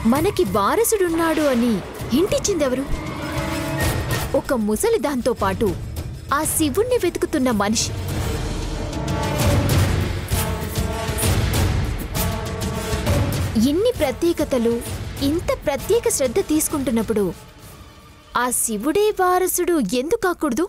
మనకి వారసుడున్నాడు అని ఇంటిచ్చిందెవరు ఒక ముసలి దాంతో పాటు ఆ శివుణ్ణి వెతుకుతున్న మనిషి ఇన్ని ప్రత్యేకతలు ఇంత ప్రత్యేక శ్రద్ధ తీసుకుంటున్నప్పుడు ఆ శివుడే వారసుడు ఎందుకు కాకూడదు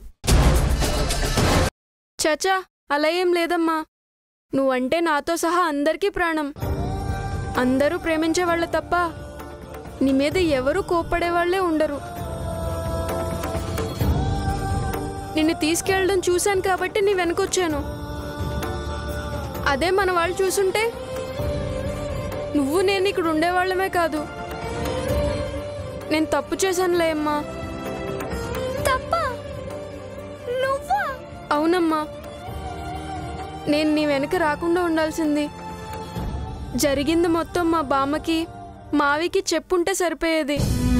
చచా అలా ఏం లేదమ్మా నువ్వంటే నాతో సహా అందరికీ ప్రాణం అందరూ ప్రేమించే వాళ్ళ తప్ప నీ మీద ఎవరూ కోప్పడేవాళ్లే ఉండరు నిన్ను తీసుకెళ్ళడం చూశాను కాబట్టి నీ వెనకొచ్చాను అదే మన వాళ్ళు చూసుంటే నువ్వు నేను ఇక్కడ ఉండేవాళ్ళమే కాదు నేను తప్పు చేశానులే అమ్మా తప్ప నువ్వా అవునమ్మా నేను నీ వెనక రాకుండా ఉండాల్సింది జరిగింది మొత్తం మా బామ్మకి మావికి చెప్పుంటే సరిపోయేది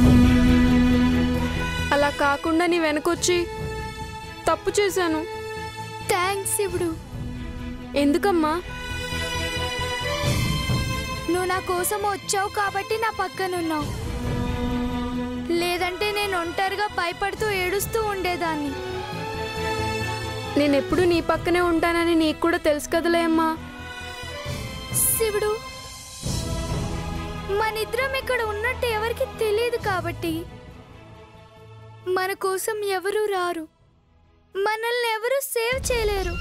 అలా కాకుండా నీ వెనకొచ్చి తప్పు చేశాను థ్యాంక్స్ శివుడు ఎందుకమ్మా నువ్వు నా కోసం వచ్చావు కాబట్టి నా పక్కనున్నావు లేదంటే నేను ఒంటరిగా భయపడుతూ ఏడుస్తూ ఉండేదాన్ని నేనెప్పుడు నీ పక్కనే ఉంటానని నీకు కూడా తెలుసు కదలే అమ్మా శివుడు మనిద్దరం ఇక్కడ ఉన్నట్టు ఎవరికి తెలియదు కాబట్టి మన కోసం ఎవరు రారు మనల్ని ఎవరు సేవ్ చేయలేరు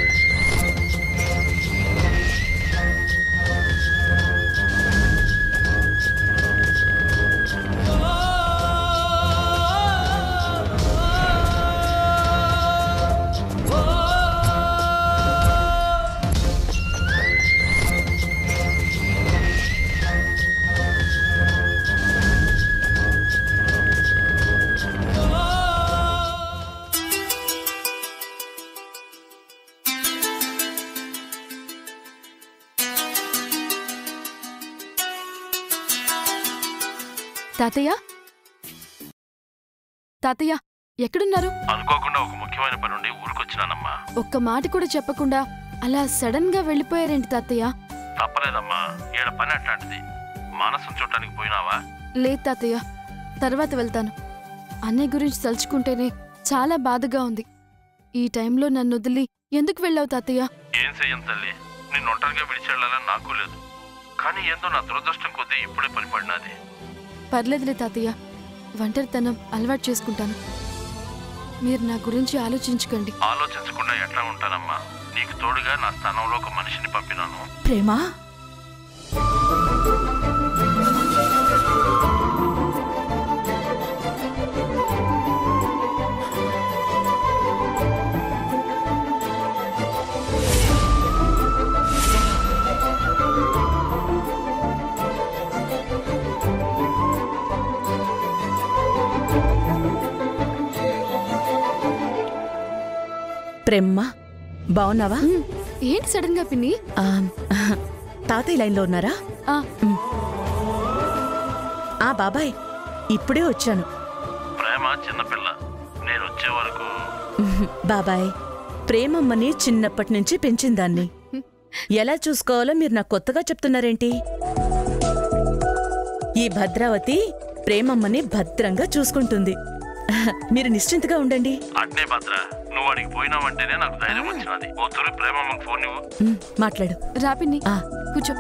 తాతయ్య తాతయ్య ఎక్కడున్నారు అనుకోకుండా ఒక ముఖ్యమైన పని ఉండి ఊరికొచ్చినానమ్మా ఒక్క మాట కూడా చెప్పకుండా అలా సడన్ గా వెళ్ళిపోయారేంటి తాతయ్య తప్పలేదమ్మా ఈడ పని అట్లాంటిది మానసం చూడటానికి పోయినావా లేదు తాతయ్య తర్వాత వెళ్తాను అన్నయ్య గురించి తలుచుకుంటేనే చాలా బాధగా ఉంది ఈ టైంలో నన్ను వదిలి ఎందుకు వెళ్ళావు తాతయ్య ఏం చెయ్యను తల్లి నిన్ను ఒంటరిగా విడిచెళ్ళాలని నాకు లేదు కానీ ఏందో నా దురదృష్టం కొద్దీ ఇప్పుడే పని పడినది పర్లేదులే తాతయ్య ఒంటరితనం అలవాటు చేసుకుంటాను మీరు నా గురించి ఆలోచించకండి ఆలోచించకుండా ఎట్లా ఉంటానమ్మా నీకు తోడుగా నా స్థానంలో ఒక మనిషిని పంపినాను ప్రేమా ప్రేమ్మ బాగున్నావా ఉమ్, ఏంటి సడన్ గా పిన్ని ఆ, తాతయ్య లైన్లో ఉన్నారా ఆ, ఆ బాబాయ్ ఇప్పుడే వచ్చాను ప్రేమ చిన్నపిల్ల నేను వచ్చే వరకు బాబాయ్ ప్రేమమ్మని చిన్నప్పటి నుంచి పెంచిందాన్ని ఎలా చూసుకోవాలో మీరు నాకు కొత్తగా చెప్తున్నారేంటి ఈ భద్రావతి ప్రేమమ్మని భద్రంగా చూసుకుంటుంది మీరు నిశ్చింతగా ఉండండి అట్నే భద్ర నువ్వు అడిగి పోయినావంటేనే నాకు ధైర్యం వచ్చినది ఓ తొలి ప్రేమమ్మకి ఫోన్ ఇవ్వు ఉమ్, మాట్లాడు రా పిన్ని ఆ, కూర్చో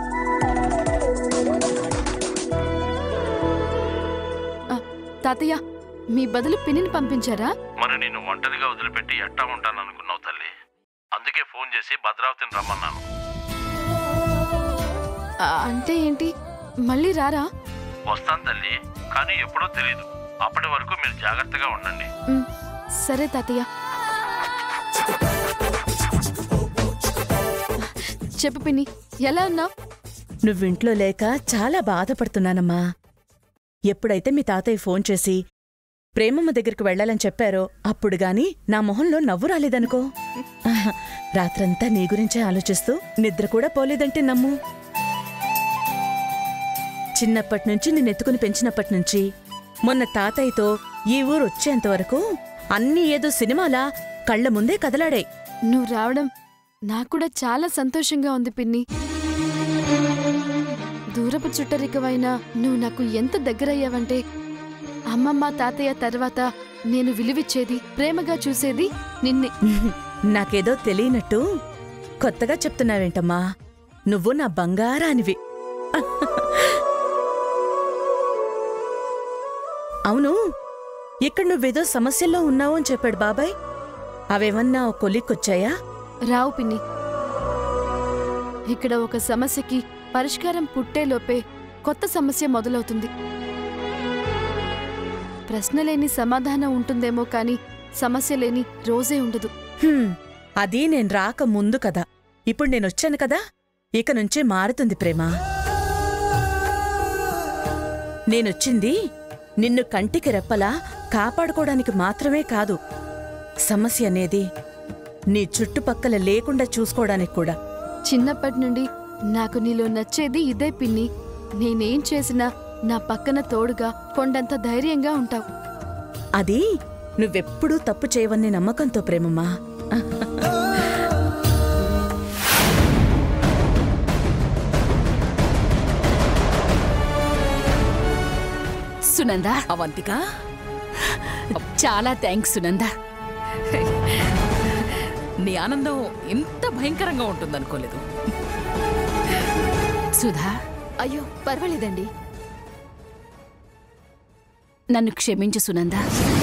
ఆ, తాతయ్య మీ బదులు పిన్నిని పంపించారా మరి నిన్ను ఒంటరిగా వదిలిపెట్టి ఎట్టా ఉంటాను అనుకున్నావు తల్లి అందుకే ఫోన్ చేసి భద్రావతిని రమ్మన్నాను ఆ, అంటే ఏంటి మళ్ళీ రారా వస్తాను తల్లి కానీ ఎప్పుడో తెలీదు అప్పటి వరకు మీరు జాగ్రత్తగా ఉండండి ఉమ్, సరే తాతయ్య చెప్పు పిన్ని ఎలా ఉన్నావు నువ్వింట్లో లేక చాలా బాధపడుతున్నానమ్మా ఎప్పుడైతే మీ తాతయ్య ఫోన్ చేసి ప్రేమమ్మ దగ్గరికి వెళ్ళాలని చెప్పారో అప్పుడు గాని నా మొహంలో నవ్వు రాలేదనుకో ఆహా, రాత్రంతా నీ గురించే ఆలోచిస్తూ నిద్ర కూడా పోలేదంటే నమ్ము చిన్నప్పటి నుంచి నిన్నెత్తుకుని పెంచినప్పటి నుంచి మొన్న తాతయ్యతో ఈ ఊరు వచ్చేంతవరకు అన్నీ ఏదో సినిమాలా కళ్ళ ముందే కదలాడాయి నువ్వు రావడం నాకు కూడా చాలా సంతోషంగా ఉంది పిన్ని దూరపు చుట్టరికవైనా నువ్వు నాకు ఎంత దగ్గరయ్యావంటే అమ్మమ్మ తాతయ్య తర్వాత నేను విలువిచ్చేది ప్రేమగా చూసేది నిన్నే నాకేదో తెలియనట్టు కొత్తగా చెప్తున్నావేంటమ్మా నువ్వు నా బంగారానివి అవును ఇక్కడ నువ్వేదో సమస్యల్లో ఉన్నావు అని చెప్పాడు బాబాయ్ అవేమన్నా ఓ కొలిక్కొచ్చాయా రావు పిన్ని ఇక్కడ ఒక సమస్యకి పరిష్కారం పుట్టేలోపే కొత్త సమస్య మొదలవుతుంది ప్రశ్న లేని సమాధానం ఉంటుందేమో కాని సమస్య లేని రోజే ఉండదు హ్మ్, అది నేను రాక ముందు కదా ఇప్పుడు నేనొచ్చాను కదా ఇక నుంచి మారుతుంది ప్రేమ నేనొచ్చింది నిన్ను కంటికి రెప్పలా కాపాడుకోవడానికి మాత్రమే కాదు సమస్య అనేది నీ చుట్టుపక్కల లేకుండా చూసుకోవడానికి కూడా చిన్నప్పటి నుండి నాకు నీలో నచ్చేది ఇదే పిన్ని నేనేం చేసినా నా పక్కన తోడుగా కొండంత ధైర్యంగా ఉంటావు అది నువ్వెప్పుడూ తప్పు చేయవని నమ్మకంతో ప్రేమమ్మా సునంద అవంతిక చాలా థ్యాంక్స్ సునంద నీ ఆనందం ఇంత భయంకరంగా ఉంటుందనుకోలేదు సుధా అయ్యో పర్వాలేదండి నన్ను క్షమించు సునంద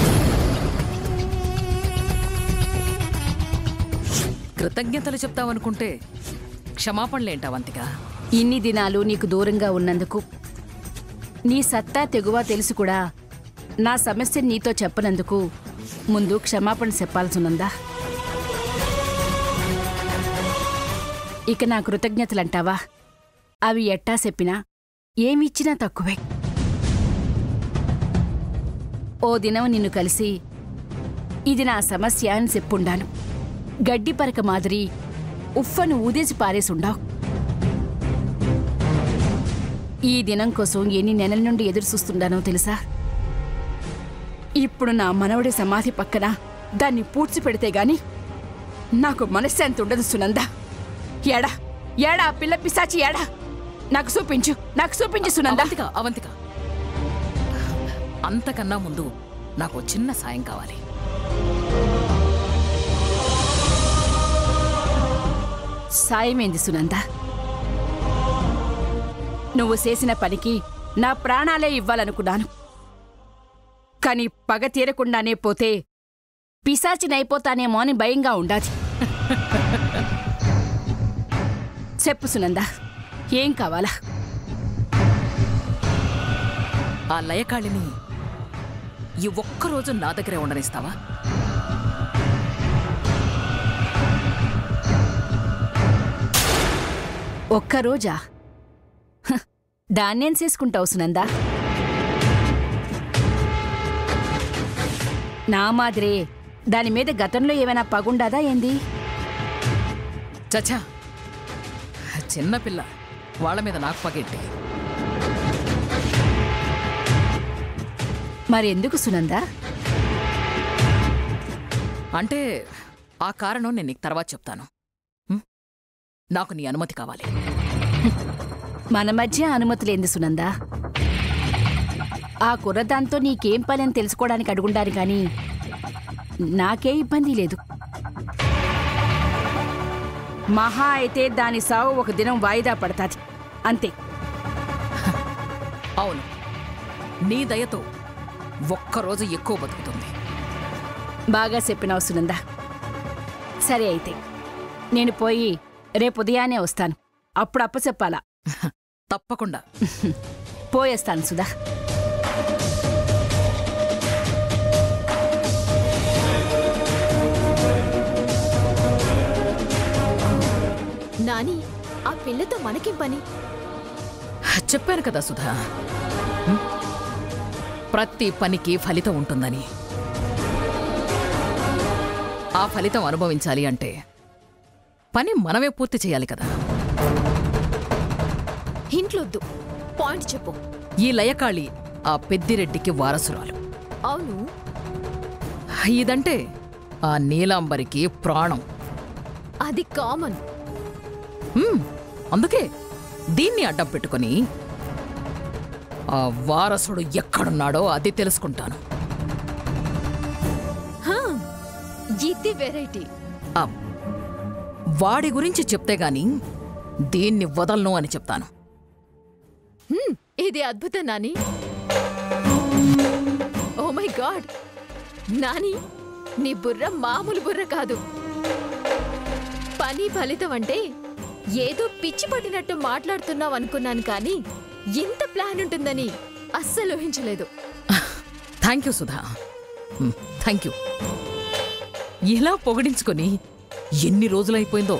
కృతజ్ఞతలు చెప్తావనుకుంటే క్షమాపణలేంటా అవంతిక ఇన్ని దినాలు నీకు దూరంగా ఉన్నందుకు నీ సత్తా తెగువ తెలుసు కూడా నా సమస్య నీతో చెప్పనందుకు ముందు క్షమాపణ చెప్పాల్సునందా ఇక నా కృతజ్ఞతలంటావా అవి ఎట్టా చెప్పినా ఏమిచ్చినా తక్కువే ఓ దినం నిన్ను కలిసి ఇది నా సమస్య అని చెప్పుండాను గడ్డి పరక మాదిరి ఉఫ్ఫను ఊదేసి పారేసుండావు ఈ దినం కోసం ఎన్ని నెలల నుండి ఎదురు చూస్తుండానో తెలుసా ఇప్పుడు నా మనవడి సమాధి పక్కన దాన్ని పూడ్చి పెడితే గాని నాకు మనశ్శాంతి ఉండదు సునంద ఏడా ఏడా ఆ పిల్ల పిశాచి ఏడా నాకు చూపించు నాకు చూపించు సునంద అవంతిక అవంతిక అంతకన్నా ముందు నాకు ఓ చిన్న సాయం కావాలి సాయమేంది సునంద నువ్వు చేసిన పనికి నా ప్రాణాలే ఇవ్వాలనుకున్నాను కాని పగ తీరకుండానే పోతే పిశాచినైపోతానేమో అని భయంగా ఉండాది చెప్పు సునంద ఏం కావాలా ఆ లయకాళిని ఈ ఒక్కరోజు నా దగ్గరే ఉండనిస్తావా ఒక్కరోజా హ, దాన్నేం చేసుకుంటావు సునందా నా మాదిరే దాని మీద గతంలో ఏమైనా పగుండాదా ఏంది చచ్చా చిన్నపిల్ల వాళ్ళ మీద నాకు పగెట్టి మరెందుకు సునందా అంటే ఆ కారణం నేను నీకు తర్వాత చెప్తాను ఉం? నాకు నీ అనుమతి కావాలి మన మధ్య అనుమతులేంది సునందా ఆ కుర్రదాంతో నీకేం పని అని తెలుసుకోవడానికి అడుగుండాను కానీ నాకే ఇబ్బంది లేదు మహా అయితే దాని సావు ఒక దినం వాయిదా పడతాది అంతే అవును నీ దయతో ఒక్కరోజు ఎక్కువ బతుకుతుంది బాగా చెప్పినావు సునందా సరే అయితే నేను పోయి రేపు ఉదయాన్నే వస్తాను అప్పుడు అప్ప చెప్పాలా తప్పకుండా పోయేస్తాను సుధా నాని ఆ పిల్లతో మనకేం పని చెప్పాను కదా సుధా ఉం? ప్రతి పనికి ఫలితం ఉంటుందని ఆ ఫలితం అనుభవించాలి అంటే పని మనమే పూర్తి చేయాలి కదా ఇంట్లొద్దు పాయింట్ చెప్పు ఈ లయకాళి ఆ పెద్దిరెడ్డికి వారసురాలు అవును ఇదంటే ఆ నీలాంబరికి ప్రాణం అది కామన్ ఉం, అందుకే దీన్ని అడ్డం పెట్టుకొని ఆ వారసుడు ఎక్కడున్నాడో అది తెలుసుకుంటాను హా, ఇది వెరైటీ ఆ, వాడి గురించి చెప్తే గాని దీన్ని వదలను అని చెప్తాను హ్మ్, ఇది అద్భుతం Nani oh my God Nani నీ బుర్ర మామూలు బుర్ర కాదు పని ఫలితం అంటే ఏదో పిచ్చి పట్టినట్టు మాట్లాడుతున్నావు అనుకున్నాను కానీ ఇంత ప్లాన్ ఉంటుందని అస్సలు ఊహించలేదు thank you Sudha thank you ఇలా పొగిడించుకొని ఎన్ని రోజులైపోయిందో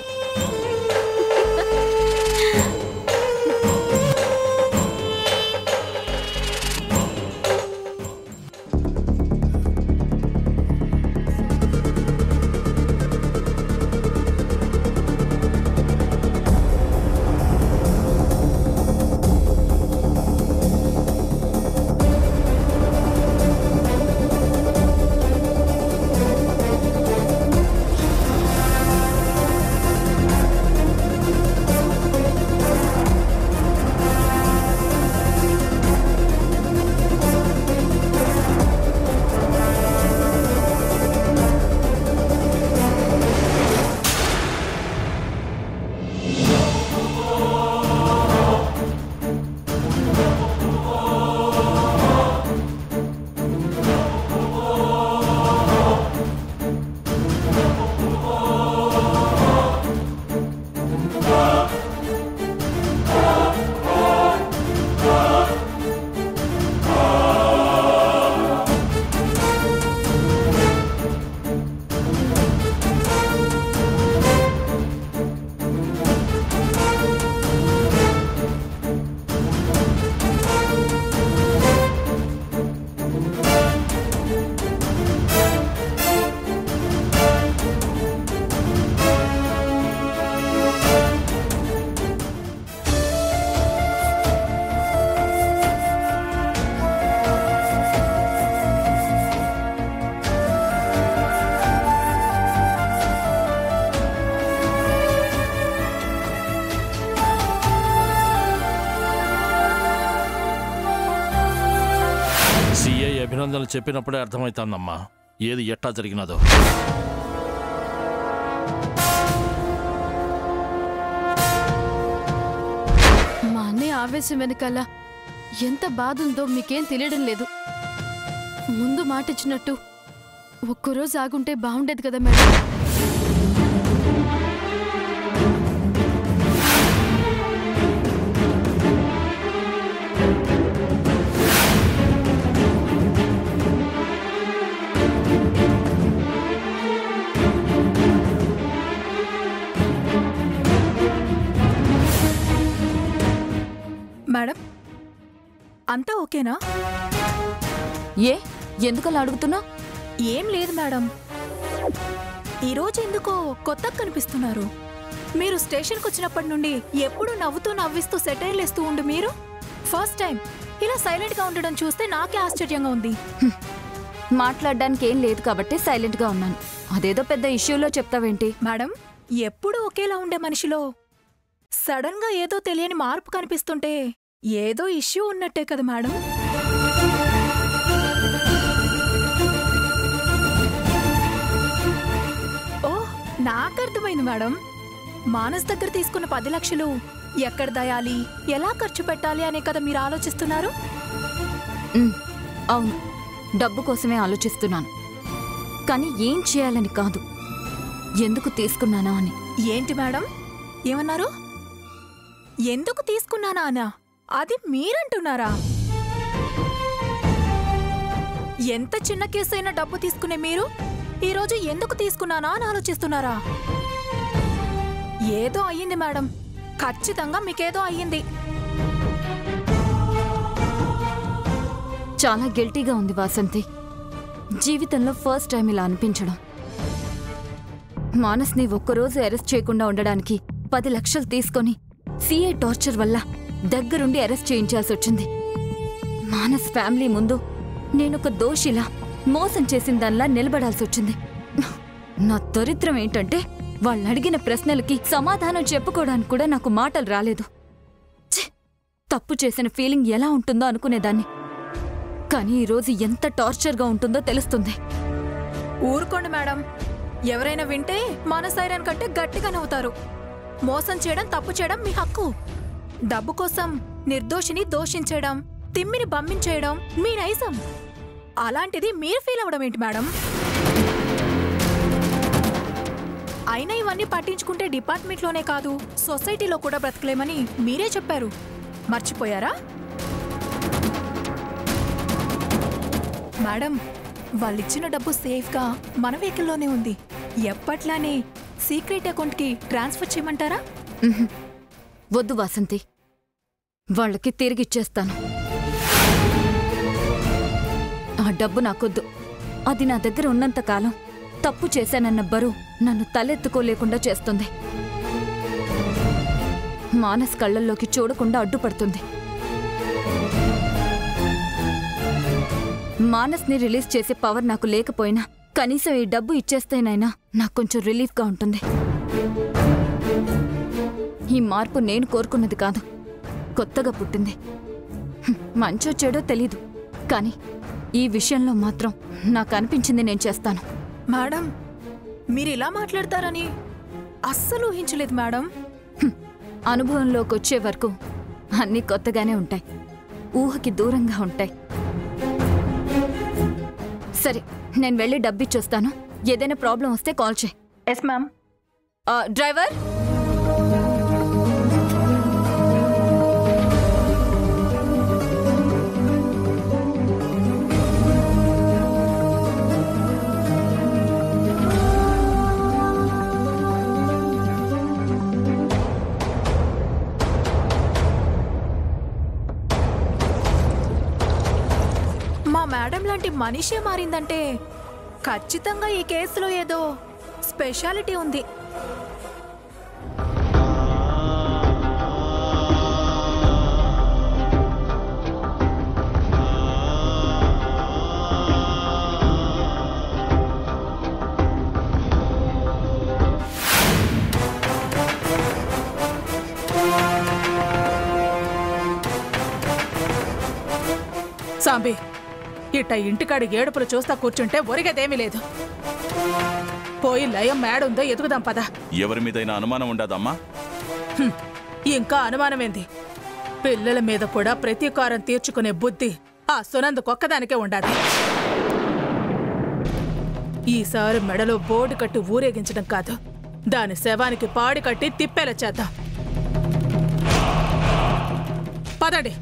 సిఐ అభినందనలు చెప్పినప్పుడే అర్థమవుతుందమ్మా ఏది ఎట్టా జరిగినదో మా అన్నయ్య ఆవేశం వెనకాల ఎంత బాధ ఉందో మీకేం తెలియడం లేదు ముందు మాట ఇచ్చినట్టు ఒక్కరోజు ఆగుంటే బాగుండేది కదా మేడం మేడం అంతా ఓకేనా ఏ ఎందుకలా అడుగుతున్నా ఏం లేదు మేడం ఈరోజు ఎందుకో కొత్తగా కనిపిస్తున్నారు మీరు స్టేషన్కి వచ్చినప్పటి నుండి ఎప్పుడు నవ్వుతూ నవ్విస్తూ సెటైర్లేస్తూ ఉండు మీరు ఫస్ట్ టైం ఇలా సైలెంట్గా ఉండడం చూస్తే నాకే ఆశ్చర్యంగా ఉంది మాట్లాడడానికి ఏం లేదు కాబట్టి సైలెంట్ గా ఉన్నాను అదేదో పెద్ద ఇష్యూలో చెప్తావేంటి మేడం ఎప్పుడు ఒకేలా ఉండే మనిషిలో సడన్ గా ఏదో తెలియని మార్పు కనిపిస్తుంటే ఏదో ఇష్యూ ఉన్నట్టే కదా మేడం ఓ నాకు అర్థమైంది మేడం మానస్ దగ్గర తీసుకున్న పది లక్షలు ఎక్కడ దయాలి ఎలా ఖర్చు పెట్టాలి అనే కదా మీరు ఆలోచిస్తున్నారు ఉమ్, అవును డబ్బు కోసమే ఆలోచిస్తున్నాను కానీ ఏం చేయాలని కాదు ఎందుకు తీసుకున్నానా అని ఏంటి మేడం ఏమన్నారు ఎందుకు తీసుకున్నానా అనా అది మీరంటున్నారా ఎంత చిన్న కేసు అయినా డబ్బు తీసుకునే మీరు ఈరోజు ఎందుకు తీసుకున్నానా అని ఆలోచిస్తున్నారా ఏదో అయ్యింది మేడం ఖచ్చితంగా మీకేదో అయ్యింది చాలా గిల్టీగా ఉంది వాసంతి జీవితంలో ఫస్ట్ టైం ఇలా అనిపించడం మానస్ని ఒక్కరోజు అరెస్ట్ చేయకుండా ఉండడానికి పది లక్షలు తీసుకొని సిఐ టార్చర్ వల్ల దగ్గరుండి అరెస్ట్ చేయించాల్సి వచ్చింది మానస్ ఫ్యామిలీ ముందు నేనొక దోషిలా మోసం చేసిన దానిలా నిలబడాల్సి వచ్చింది నా దరిద్రం ఏంటంటే వాళ్ళు అడిగిన ప్రశ్నలకి సమాధానం చెప్పుకోవడానికి కూడా నాకు మాటలు రాలేదు తప్పు చేసిన ఫీలింగ్ ఎలా ఉంటుందో అనుకునేదాన్ని కానీ ఈరోజు ఎంత టార్చర్గా ఉంటుందో తెలుస్తుంది ఊరుకోండి మేడం ఎవరైనా వింటే మన సైరన్ కంటే గట్టిగా నవ్వుతారు మోసం చేయడం తప్పు చేయడం మీ హక్కు డబ్బు కోసం నిర్దోషిని దోషించడం తిమ్మిని బమ్మించేయడం మీ నైజం అలాంటిది మీరు ఫీల్ అవ్వడం ఏంటి మేడం అయినా ఇవన్నీ పట్టించుకుంటే డిపార్ట్మెంట్లోనే కాదు సొసైటీలో కూడా బ్రతకలేమని మీరే చెప్పారు మర్చిపోయారా మేడం వాళ్ళిచ్చిన డబ్బు సేఫ్గా మన వెహికల్లోనే ఉంది ఎప్పట్లానే సీక్రెట్ అకౌంట్కి ట్రాన్స్ఫర్ చేయమంటారా ఉహుం. వద్దు వాసంతి వాళ్ళకి తిరిగిచ్చేస్తాను ఆ డబ్బు నాకొద్దు అది నా దగ్గర ఉన్నంత కాలం తప్పు చేశానన్న బరువు నన్ను తలెత్తుకోలేకుండా చేస్తుంది మానస్ కళ్ళల్లోకి చూడకుండా అడ్డుపడుతుంది మానస్ని రిలీజ్ చేసే పవర్ నాకు లేకపోయినా కనీసం ఈ డబ్బు ఇచ్చేస్తేనైనా నాకు కొంచెం రిలీఫ్గా ఉంటుంది ఈ మార్పు నేను కోరుకున్నది కాదు కొత్తగా పుట్టింది హ్మ్, మంచో చెడో తెలీదు కానీ ఈ విషయంలో మాత్రం నాకు అనిపించింది నేను చేస్తాను మేడం మీరు ఇలా మాట్లాడతారని అస్సలు ఊహించలేదు మేడం హ్మ్, అనుభవంలోకి వచ్చే వరకు అన్నీ కొత్తగానే ఉంటాయి ఊహకి దూరంగా ఉంటాయి సరే నేను వెళ్ళి డబ్బిచ్చొస్తాను ఏదైనా ప్రాబ్లం వస్తే కాల్ చేయి ఎస్ మ్యామ్ ఆ, డ్రైవర్ మా మేడం లాంటి మనిషే మారిందంటే ఖచ్చితంగా ఈ కేసులో ఏదో స్పెషాలిటీ ఉంది సాంబి ఇట్ట ఇంటికాడి ఏడుపులు చూస్తా కూర్చుంటే ఒరిగేదేమీ లేదు పోయి లయం మేడుందో ఎదుగుదాం పద ఎవరి మీదైనా అనుమానం ఉండదమ్మా హ్మ్. ఇంకా అనుమానమేంది పిల్లల మీద కూడా ప్రతీకారం తీర్చుకునే బుద్ధి ఆ సునంద్ ఒక్కదానికే ఉండాలి ఈసారి మెడలో బోర్డు కట్టి ఊరేగించడం కాదు దాని శవానికి పాడి కట్టి తిప్పేలా చేద్దాం పదండి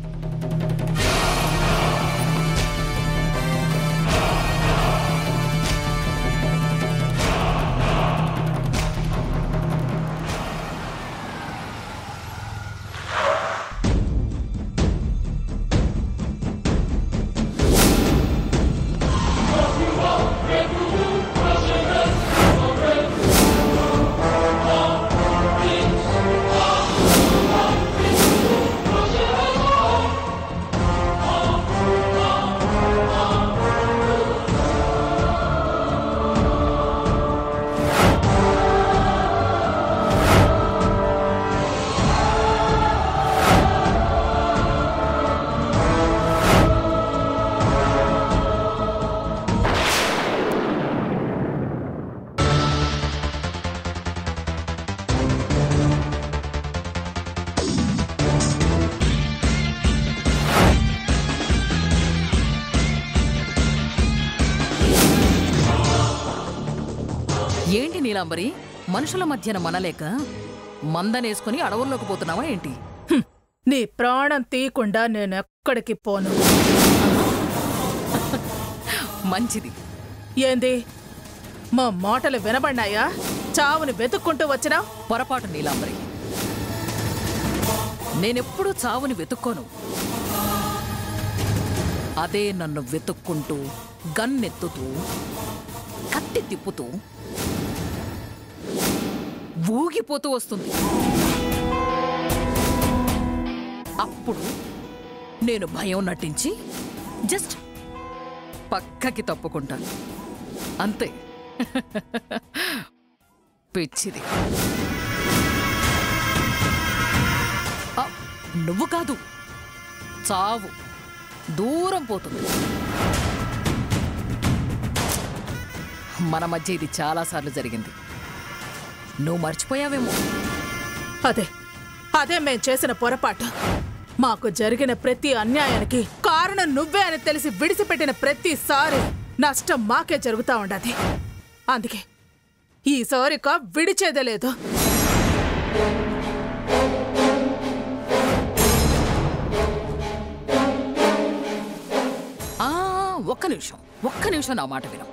ఏంటి నీలాంబరి మనుషుల మధ్యన మనలేక మందనేసుకుని అడవుల్లోకి పోతున్నావా ఏంటి హ్మ్. నీ ప్రాణం తీయకుండా నేనెక్కడికి పోను మంచిది ఏంది మా మాటలు వినబడినాయా చావుని వెతుక్కుంటూ వచ్చినా పొరపాటు నీలాంబరి నేనెప్పుడూ చావుని వెతుక్కోను అదే నన్ను వెతుక్కుంటూ గన్నెత్తుతూ కత్తి తిప్పుతూ ఊగిపోతూ వస్తుంది అప్పుడు నేను భయం నటించి జస్ట్ పక్కకి తప్పుకుంటాను అంతే పిచ్చిది ఆ, నువ్వు కాదు చావు దూరం పోతుంది మన మధ్య ఇది చాలాసార్లు జరిగింది నువ్వు మర్చిపోయావేమో అదే అదే మేం చేసిన పొరపాటు మాకు జరిగిన ప్రతి అన్యాయానికి కారణం నువ్వే అని తెలిసి విడిచిపెట్టిన ప్రతిసారి నష్టం మాకే జరుగుతా ఉండదు అందుకే ఈసారిక విడిచేదే లేదు ఆ, ఒక్క నిమిషం ఒక్క నిమిషం నా మాట విను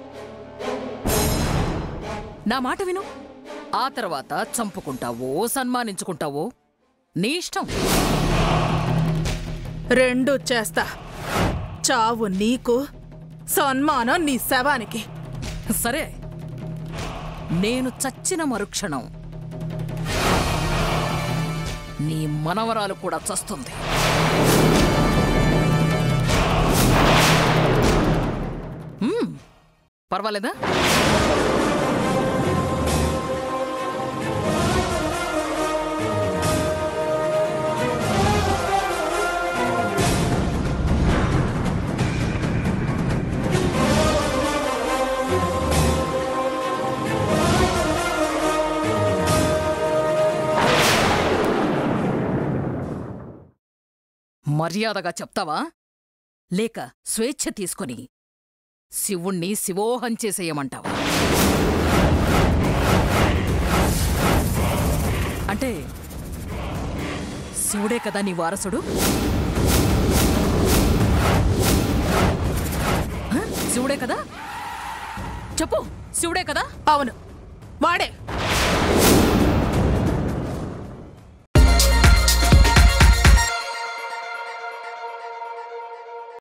నా మాట విను ఆ తర్వాత చంపుకుంటావో సన్మానించుకుంటావో నీ ఇష్టం రెండు చేస్తా చావు నీకు సన్మానం నీ శవానికి సరే నేను చచ్చిన మరుక్షణం నీ మనవరాలు కూడా చస్తుంది మ్మ్. పర్వాలేదా మర్యాదగా చెప్తావా లేక స్వేచ్ఛ తీసుకొని శివుణ్ణి శివోహం చేసేయమంటావా అంటే శివుడే కదా నీ వారసుడు హ? శివుడే కదా చెప్పు శివుడే కదా అవును వాడే